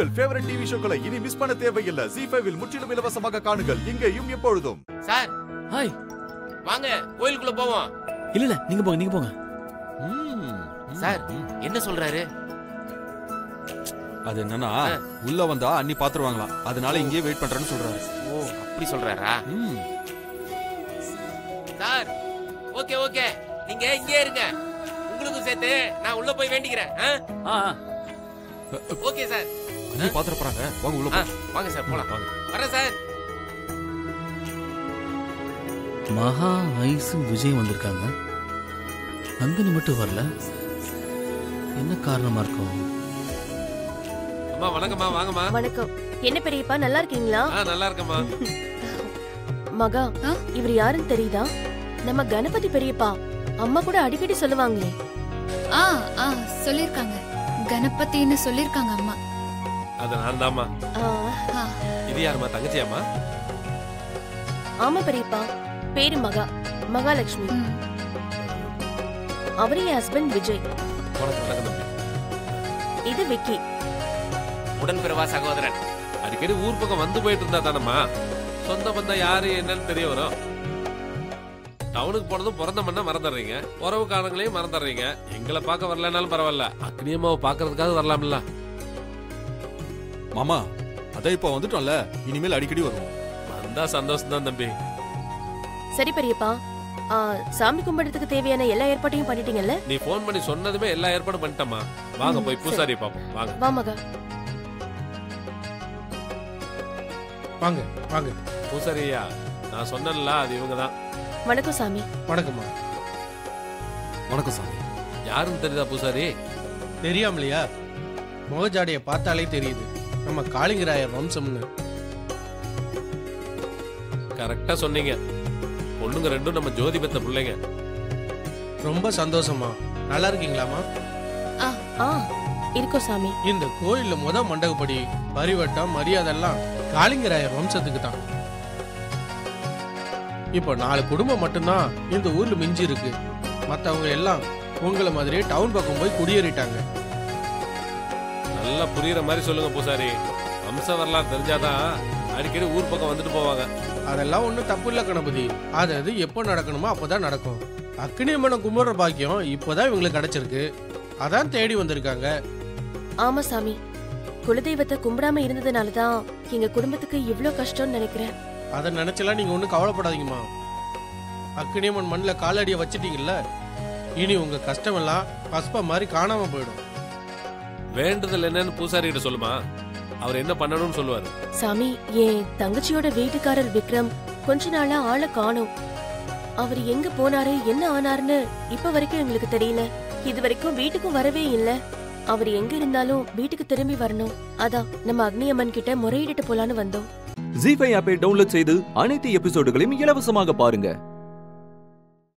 உங்கள் favourite TV ஷோக்களை இனி miss பண்ண தேவையில்லை ஜி ஃபைவில் முற்றிலும் இலவசமாக காணுங்கள் இங்கேயும் எப்பொழுதும் சார் ஹாய் வாங்க கோயிலுக்குள்ள போவோம் இல்ல இல்ல நீங்க போங்க நீங்க போங்க சார் என்ன சொல்றாரு அது என்னன்னா ஆ. உள்ள வந்தா அண்ணி பாத்துருவாங்களாம் அதனால இங்கேயே வெயிட் பண்றேன்னு சொல்றாரு ஓ அப்படி சொல்றாரா ம். சார் ஓகே ஓகே நீங்க இங்கே இருங்க உங்களுக்கும் சேர்த்து நான் உள்ள போய் வேண்டிக்கிறேன் ஆ? ஆ ஆ. ஓகே சார் அண்ணி பாத்துற போறாங்க வாங்க உள்ள ஆ, போ. வாங்க சார் போலாம் வாங்க வரேன் சார் மகா ஐஸும் விஜய் வந்திருக்காங்க நந்தினி மட்டும் வரல என்ன காரணமா இருக்கும் அம்மா வணக்கம்மா வாங்கம்மா வணக்கம் என்ன பெரியப்பா நல்லா இருக்கீங்களா ஆ நல்லா இருக்கம்மா மகா ஆ? இவர் யாருன்னு தெரியுதா நம்ம கணபதி பெரியப்பா அம்மா கூட அடிக்கடி சொல்லுவாங்களே ஆ ஆ சொல்லிருக்காங்க கணபதின்னு சொல்லிருக்காங்க அம்மா அது நான் தாம்மா ஆ, ஆ, இது யாரும்மா தங்கச்சியாம்மா ஆமா பெரியப்பா பேரு மகா மகாலட்சுமி ம். அவரு என் ஹஸ்பண்ட் விஜய் உனக்கு வணக்கம் தம்பி இது விக்கி உடன்பிறவா சகோதரன் அடிக்கடி ஊர் பக்கம் வந்து போயிட்டு இருந்தா தானம்மா சொந்த பந்தம் யாரு என்னன்னு தெரிய வரும் டவுனுக்கு போனதும் பிறந்த மண்ண மறந்துடுறீங்க உறவு காலங்களையும் மறந்துடுறீங்க எங்களை பார்க்க வரலனாலும் பரவாயில்ல அக்னியம்மாவை பார்க்கறதுக்காக வரலாம்ல மாமா அதான் இப்ப வந்துட்டோம்ல இனிமேல் அடிக்கடி வருவோம் வந்தா சந்தோஷம் தான் தம்பி சரி பெரியப்பா ஆ, சாமி கும்பிடுறதுக்கு தேவையான எல்லா ஏற்பாட்டையும் பண்ணிட்டீங்கல்ல நீ ஃபோன் பண்ணி சொன்னதுமே எல்லா ஏற்பாடும் பண்ணிட்டம்மா வாங்க ம், போய் சரி. பூசாரி பாப்போம் வாங்க வா மகா வாங்க வாங்க பூசாரி ஐயா நான் சொன்னேன்ல அது இவங்க தான் வணக்கம் சாமி வணக்கம்மா வணக்கம் சாமி யாருன்னு தெரியுதா பூசாரி தெரியாமலையா முகஜாடைய பார்த்தாலே தெரியுது நம்ம காளிங்கராயர் வம்சம்னு கரெக்டா சொன்னீங்க பொண்ணுங்க ரெண்டும் நம்ம ஜோதி பெத்த பிள்ளைங்க ரொம்ப சந்தோஷமா நல்லா இருக்கீங்களாமா ஆ இருக்கோம் சாமி இந்த கோயில்ல முத மண்டகப்படி பரிவட்டம் மரியாதைலாம் காளிங்கராயர் வம்சத்துக்கு தான் இப்போ நாலு குடும்பம் மட்டும்தான் இந்த ஊர்ல மிஞ்சி இருக்கு மத்தவங்க எல்லாம் உங்களை மாதிரியே டவுன் பக்கம் போய் குடியேறிட்டாங்க நல்லா புரியுற மாதிரி சொல்லுங்க பூசாரி வம்ச வரலாறு தெரிஞ்சாதான் அடிக்கடி ஊர் பக்கம் வந்துட்டு போவாங்க அதெல்லாம் ஒன்றும் தப்பு இல்லை கணபதி அது அது எப்போ நடக்கணுமோ அப்போதான் நடக்கும் அக்னியம்மனை கும்பிட்ற பாக்கியம் இப்போதான் இவங்களுக்கு கிடைச்சிருக்கு அதான் தேடி வந்திருக்காங்க ஆமா சாமி குலதெய்வத்தை கும்பிடாம இருந்ததுனால தான் எங்க குடும்பத்துக்கு இவ்ளோ கஷ்டம்னு நினைக்கிறேன் அதை நினைச்செல்லாம் நீங்க ஒன்றும் கவலைப்படாதீங்கம்மா அக்னியம்மன் மண்ணில் காலடியை வச்சிட்டீங்கல்ல இனி உங்க கஷ்டம் எல்லாம் பஸ்பா மாதிரி காணாம போயிடும் வேண்டுதல் என்னன்னு பூசாரி கிட்ட சொல்லுமா அவர் என்ன பண்ணணும்னு சொல்லுவாரு சாமி என் தங்கச்சியோட வீட்டுக்காரர் விக்ரம் கொஞ்ச நாளா ஆளை காணோம் அவர் எங்க போனாரு என்ன ஆனாருன்னு இப்ப வரைக்கும் எங்களுக்கு தெரியல இது வரைக்கும் வீட்டுக்கும் வரவே இல்ல அவர் எங்க இருந்தாலும் வீட்டுக்கு திரும்பி வரணும் அதான் நம்ம அக்னியம்மன் கிட்ட முறையிட்டு போலான்னு வந்தோம் ஜி ஃபைவ் ஆப்பை டவுன்லோட் செய்து அனைத்து எபிசோடுகளையும் இலவசமாக பாருங்க